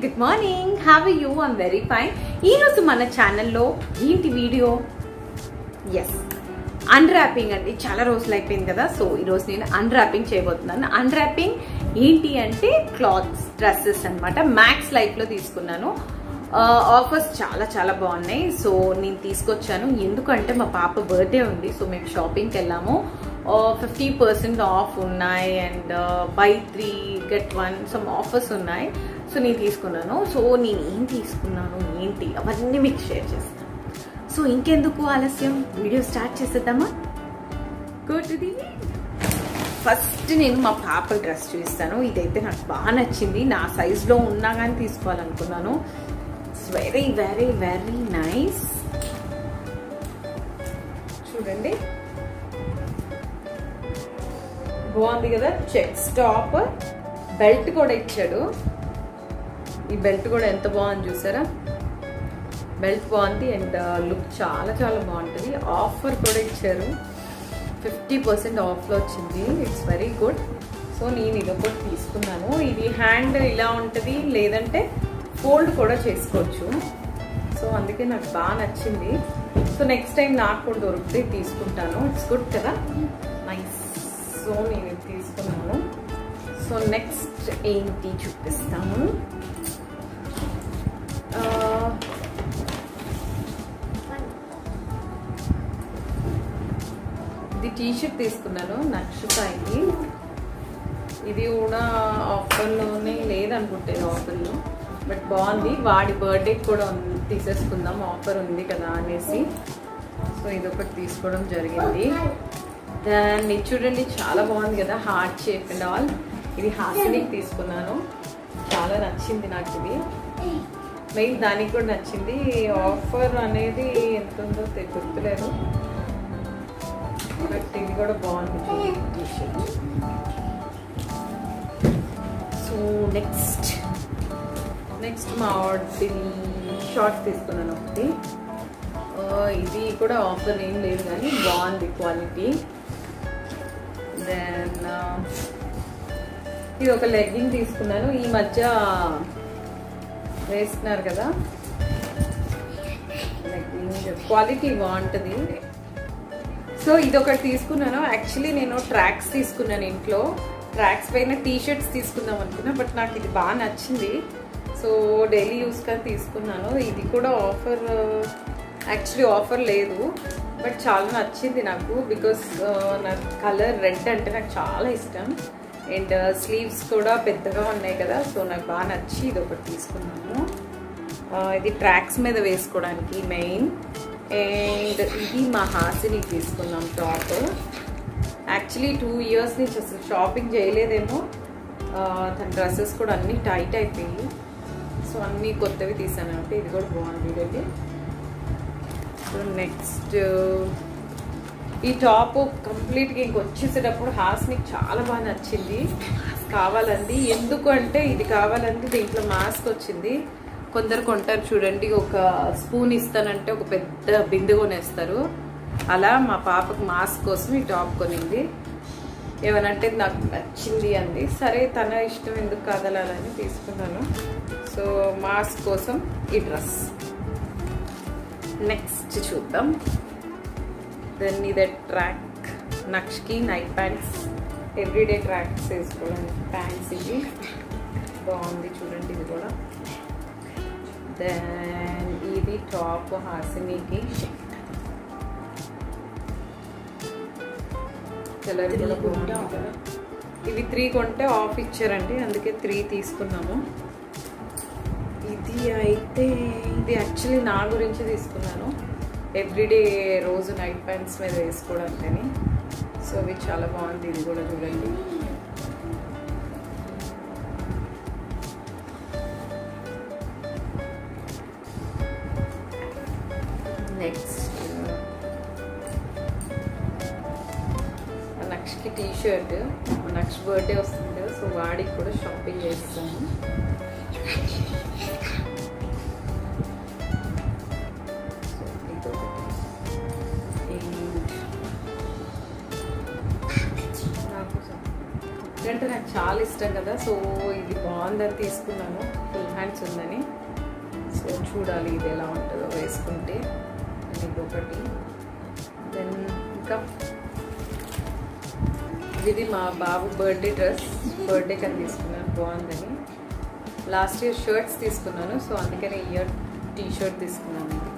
good morning have you I'm very fine ఈరోజు మన ఛానల్లో ఏంటి వీడియో ఎస్ అన్రాపింగ్ అండి చాలా రోజులు అయిపోయింది కదా సో ఈరోజు నేను అన్రాపింగ్ చేయబోతున్నాను అన్రాపింగ్ ఏంటి అంటే క్లాత్స్ డ్రెస్సెస్ అనమాట మ్యాక్స్ లైఫ్లో తీసుకున్నాను ఆఫర్స్ చాలా చాలా బాగున్నాయి సో నేను తీసుకొచ్చాను ఎందుకంటే మా పాప బర్త్డే ఉంది సో మేము షాపింగ్కి వెళ్ళాము ఫిఫ్టీ పర్సెంట్ ఆఫ్ ఉన్నాయి and buy three get one some offers ఉన్నాయి సో నేను తీసుకున్నాను సో నేను ఏం తీసుకున్నాను ఏంటి అవన్నీ మీకు షేర్ చేస్తాను సో ఇంకెందుకు ఆలస్యం వీడియో స్టార్ట్ చేసేద్దామా గో టు ది ఫస్ట్ నేను మా పాప డ్రెస్ చూపిస్తాను ఇదైతే నాకు బాగా నచ్చింది నా సైజులో ఉన్నా కానీ తీసుకోవాలనుకున్నాను it's very very very nice చూడండి బాగుంది కదా చెక్ స్టాప్ బెల్ట్ కూడా ఇచ్చాడు ఈ బెల్ట్ కూడా ఎంత బాగుంది చూసారా బెల్ట్ బాగుంది అండ్ లుక్ చాలా చాలా బాగుంటుంది ఆఫర్ కూడా ఇచ్చారు ఫిఫ్టీ పర్సెంట్ ఆఫ్లో వచ్చింది ఇట్స్ వెరీ గుడ్ సో నేను ఇది ఒకటి తీసుకున్నాను ఇది హ్యాండ్ ఇలా ఉంటుంది లేదంటే ఫోల్డ్ కూడా చేసుకోవచ్చు సో అందుకే నాకు బాగా నచ్చింది సో నెక్స్ట్ టైం నాకు కూడా దొరికితే తీసుకుంటాను ఇట్స్ గుడ్ కదా నైస్ సో నేను ఇది తీసుకున్నాను సో నెక్స్ట్ ఏంటి చూపిస్తాను ఇది టీషర్ట్ తీసుకున్నాను నక్షతాయికి ఇది కూడా ఆఫర్లోనే లేదనుకుంటే ఆఫర్లో బట్ బాగుంది వాడి బర్త్డే కూడా తీసేసుకుందాం ఆఫర్ ఉంది కదా అనేసి సో ఇది ఒకటి తీసుకోవడం జరిగింది దాన్ని చూడండి చాలా బాగుంది కదా హార్ట్ షేప్ అండ్ ఆల్ ఇది హాసినికి తీసుకున్నాను చాలా నచ్చింది నాకు ఇది మెయిన్ దానికి కూడా నచ్చింది ఆఫర్ అనేది ఎంత ఉందో గుర్తులేదు బట్ ఇది కూడా బాగుంది సో నెక్స్ట్ నెక్స్ట్ మా వాడి షార్ట్ తీసుకున్నాను ఒకటి ఇది కూడా ఆఫర్ ఏం లేదు కానీ బాగుంది క్వాలిటీ దెన్ ఇది ఒక లెగ్గింగ్ తీసుకున్నాను ఈ మధ్య వేస్తున్నారు కదా లెగ్గింగ్ క్వాలిటీ బాగుంటుంది సో ఇది ఒకటి తీసుకున్నాను యాక్చువల్లీ నేను ట్రాక్స్ తీసుకున్నాను ఇంట్లో ట్రాక్స్ పైన టీ షర్ట్స్ తీసుకుందాం అనుకున్నా బట్ నాకు ఇది బాగా నచ్చింది సో డైలీ యూస్ కానీ తీసుకున్నాను ఇది కూడా ఆఫర్ యాక్చువల్లీ ఆఫర్ లేదు బట్ చాలా నచ్చింది నాకు బికాస్ నాకు కలర్ రెడ్ అంటే నాకు చాలా ఇష్టం అండ్ స్లీవ్స్ కూడా పెద్దగా ఉన్నాయి కదా సో నాకు బాగా నచ్చి ఇది ఒకటి తీసుకున్నాను ఇది ట్రాక్స్ మీద వేసుకోవడానికి మెయిన్ అండ్ ఇది మా హాసిని తీసుకున్నాం టాప్ యాక్చువల్లీ టూ ఇయర్స్ నుంచి అసలు షాపింగ్ చేయలేదేమో తన డ్రెస్సెస్ కూడా అన్నీ టైట్ అయిపోయి సో అన్నీ కొత్తవి తీసాను అంటే ఇది కూడా బాగుంది ఇదండి సో నెక్స్ట్ ఈ టాప్ కంప్లీట్గా ఇంక వచ్చేసేటప్పుడు హాస్నికి చాలా బాగా నచ్చింది కావాలండి ఎందుకు అంటే ఇది కావాలంటే దీంట్లో మాస్క్ వచ్చింది కొందరు కొంటారు చూడండి ఒక స్పూన్ ఇస్తానంటే ఒక పెద్ద బిందె కొనేస్తారు అలా మా పాపకు మాస్క్ కోసం ఈ టాప్ కొనింది ఏమనంటే నాకు నచ్చింది అంది సరే తన ఇష్టం ఎందుకు కదలాలని తీసుకున్నాను సో మాస్క్ కోసం ఈ డ్రెస్ నెక్స్ట్ చూద్దాం దెన్ ఇదే ట్రాక్ నక్ష్కి నైట్ ప్యాంట్స్ ఎవ్రీడే ట్రాక్స్ వేసుకోవడానికి ప్యాంట్స్ ఇవి బాగుంది చూడండి ఇది కూడా దెన్ ఇది టాప్ హాసినికి కలర్ కూడా బాగుంది కదా ఇవి త్రీ కొంటే ఆఫ్ ఇచ్చారండి అందుకే త్రీ తీసుకున్నాము ఇది అయితే ఇది యాక్చువల్లీ నా గురించి తీసుకున్నాను ఎవ్రీడే రోజు నైట్ ప్యాంట్స్ మీద వేసుకోవడానికని సో అవి చాలా బాగుంది ఇది కూడా చూడండి నెక్స్ట్ నక్ష్కి టీ షర్ట్ నెక్స్ట్ బర్త్డే వస్తుంది కదా సో వాడికి కూడా షాపింగ్ చేస్తాను ఇదంటే నాకు చాలా ఇష్టం కదా సో ఇది బాగుందని తీసుకున్నాను ఫుల్ హ్యాండ్స్ ఉందని సో చూడాలి ఇది ఎలా ఉంటుందో వేసుకుంటే ఇది ఒకటి దెన్ ఇంకా ఇది మా బాబు బర్త్డే డ్రెస్ బర్త్డే కని తీసుకున్నాను బాగుందని లాస్ట్ ఇయర్ షర్ట్స్ తీసుకున్నాను సో అందుకని ఇయర్ టీ షర్ట్ తీసుకున్నాను అనమాట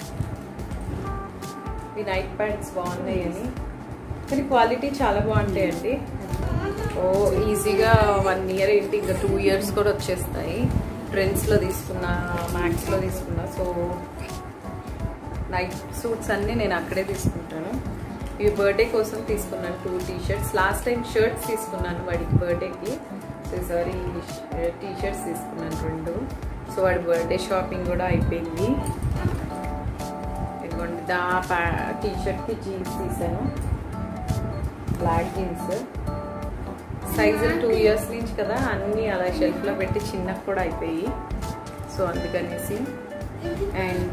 ఈ నైట్ ప్యాంట్స్ బాగున్నాయి అని కానీ క్వాలిటీ చాలా బాగుంటాయండి ఓ ఈజీగా వన్ ఇయర్ ఏంటి ఇంకా టూ ఇయర్స్ కూడా వచ్చేస్తాయి ట్రెండ్స్లో తీసుకున్నా మ్యాక్స్లో తీసుకున్నా సో నైట్ సూట్స్ అన్నీ నేను అక్కడే తీసుకుంటాను ఇవి బర్త్డే కోసం తీసుకున్నాను two T shirts last time shirts తీసుకున్నాను వాడికి బర్త్డేకి ఈసారి టీ షర్ట్స్ తీసుకున్నాను రెండు సో వాడి బర్త్డే షాపింగ్ కూడా అయిపోయింది ఇదిగోండి దా ప్యా టీ షర్ట్కి జీన్స్ తీసాను black jeans size two years నుంచి కదా అన్నీ అలా షెల్ఫ్లో పెట్టి చిన్నకు కూడా అయిపోయి సో అందుకనేసి అండ్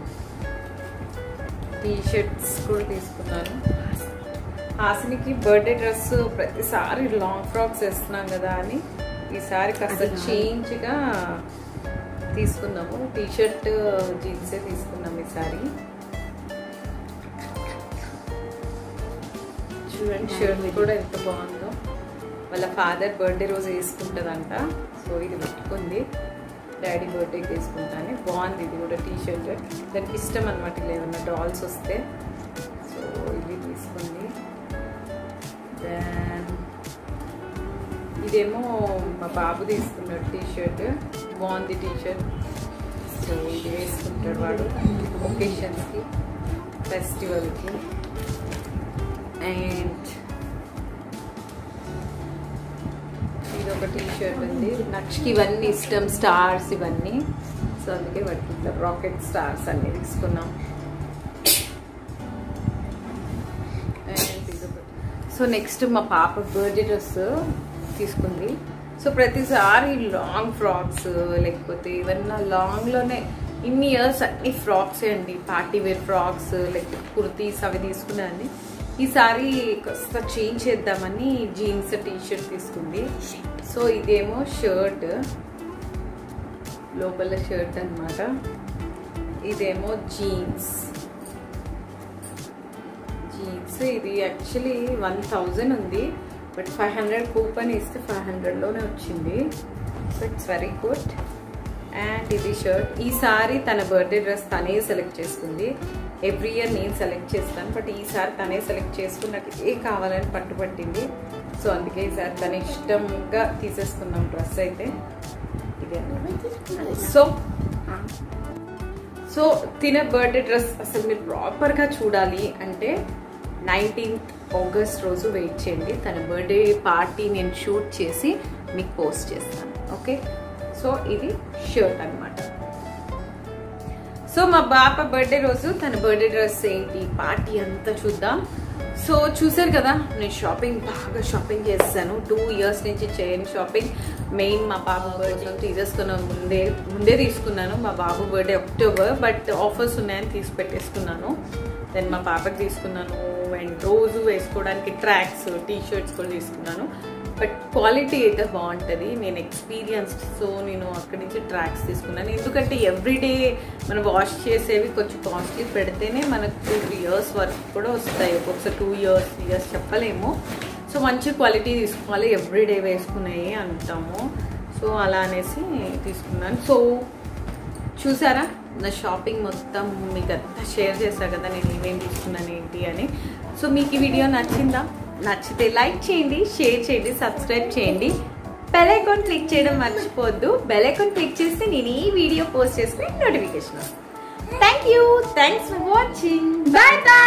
టీ షర్ట్స్ కూడా తీసుకున్నాను హాసినికి బర్త్డే డ్రెస్ ప్రతిసారి లాంగ్ ఫ్రాక్స్ వేస్తున్నాం కదా అని ఈసారి కాస్త చేంజ్గా తీసుకున్నాము టీ షర్ట్ జీన్సే తీసుకున్నాం ఈసారి చూడండి షర్ట్ కూడా ఎంత బాగుందో వాళ్ళ ఫాదర్ బర్త్డే రోజు వేసుకుంటుందంట సో ఇది పెట్టుకుంది డాడీ బర్త్డేకి వేసుకుంటాను బాగుంది ఇది కూడా టీ షర్ట్ దానికి ఇష్టం అనమాట ఇలా ఏమన్నా డాల్స్ వస్తే సో ఇది తీసుకుంది దెన్ ఇదేమో మా బాబు తీసుకున్నాడు టీ షర్ట్ బాగుంది టీ షర్ట్ సో ఇది వేసుకుంటాడు వాడు ఒకేషన్స్కి ఫెస్టివల్కి అండ్ ఇది ఒక టీ షర్ట్ ఉంది నక్షకి ఇవన్నీ ఇష్టం స్టార్స్ ఇవన్నీ సో అందుకే వాటికి ఇట్లా రాకెట్ స్టార్స్ అన్ని తీసుకున్నాం సో నెక్స్ట్ మా పాప బర్త్డే డ్రెస్ తీసుకుంది సో ప్రతిసారి లాంగ్ ఫ్రాక్స్ లేకపోతే ఇవన్నీ లాంగ్లోనే ఇన్ని ఇయర్స్ అన్ని ఫ్రాక్సే అండి పార్టీ వేర్ ఫ్రాక్స్ లేకపోతే కుర్తీస్ అవి తీసుకున్నాను ఈసారి కాస్త చేంజ్ చేద్దామని జీన్స్ టీ షర్ట్ తీసుకుంది సో ఇదేమో షర్ట్ లోపల షర్ట్ అనమాట ఇదేమో జీన్స్ జీన్స్ ఇది యాక్చువల్లీ వన్ థౌజండ్ ఉంది బట్ ఫైవ్ హండ్రెడ్ కూపన్ ఇస్తే ఫైవ్ హండ్రెడ్లోనే వచ్చింది so it's very good and ఇది షర్ట్ ఈసారి తన బర్త్డే డ్రెస్ తనే సెలెక్ట్ చేసుకుంది ఎవ్రీ ఇయర్ నేను సెలెక్ట్ చేస్తాను బట్ ఈసారి తనే సెలెక్ట్ చేసుకుని నాకు ఏ కావాలని పట్టుపట్టింది సో అందుకే ఈసారి తన ఇష్టంగా తీసేసుకున్నాం డ్రెస్ అయితే ఇది సో సో తిన బర్త్డే డ్రెస్ అసలు మీరు ప్రాపర్గా చూడాలి అంటే నైన్టీన్త్ ఆగస్ట్ రోజు వెయిట్ చేయండి తన బర్త్డే పార్టీ నేను షూట్ చేసి మీకు పోస్ట్ చేస్తాను ఓకే సో ఇది షర్ట్ అనమాట సో మా బాప బర్త్డే రోజు తన బర్త్డే డ్రెస్ ఏంటి పార్టీ అంతా చూద్దాం సో చూసారు కదా నేను షాపింగ్ బాగా షాపింగ్ చేస్తాను టూ ఇయర్స్ నుంచి చేయని షాపింగ్ మెయిన్ మా బాబు బర్త్డే తీసేసుకున్నాను ముందే ముందే తీసుకున్నాను మా బాబు బర్త్డే అక్టోబర్ బట్ ఆఫర్స్ ఉన్నాయని తీసి పెట్టేసుకున్నాను దెన్ మా పాపకి తీసుకున్నాను అండ్ రోజు వేసుకోవడానికి ట్రాక్స్ టీ షర్ట్స్ కూడా తీసుకున్నాను బట్ క్వాలిటీ అయితే బాగుంటుంది నేను ఎక్స్పీరియన్స్ సో నేను అక్కడి నుంచి ట్రాక్స్ తీసుకున్నాను ఎందుకంటే ఎవ్రీడే మనం వాష్ చేసేవి కొంచెం కాస్ట్లీ పెడితేనే మనకు టూ త్రీ ఇయర్స్ వరకు కూడా వస్తాయి ఒక్కొక్కసారి టూ ఇయర్స్ ఇయర్స్ చెప్పలేము సో మంచి క్వాలిటీ తీసుకోవాలి ఎవ్రీడే వేసుకునేవి అంటాము సో అలా అనేసి తీసుకున్నాను సో చూసారా నా షాపింగ్ మొత్తం మీకు అంతా షేర్ చేశాను కదా నేను ఏమేమి తీసుకున్నాను ఏంటి అని సో మీకు ఈ వీడియో నచ్చిందా నచ్చితే లైక్ చేయండి షేర్ చేయండి సబ్స్క్రైబ్ చేయండి బెల్ ఐకాన్ క్లిక్ చేయడం మర్చిపోవద్దు బెల్ ఐకాన్ క్లిక్ చేస్తే నేను ఈ వీడియో పోస్ట్ చేస్తే నోటిఫికేషన్ వస్తుంది thank you thanks for watching bye bye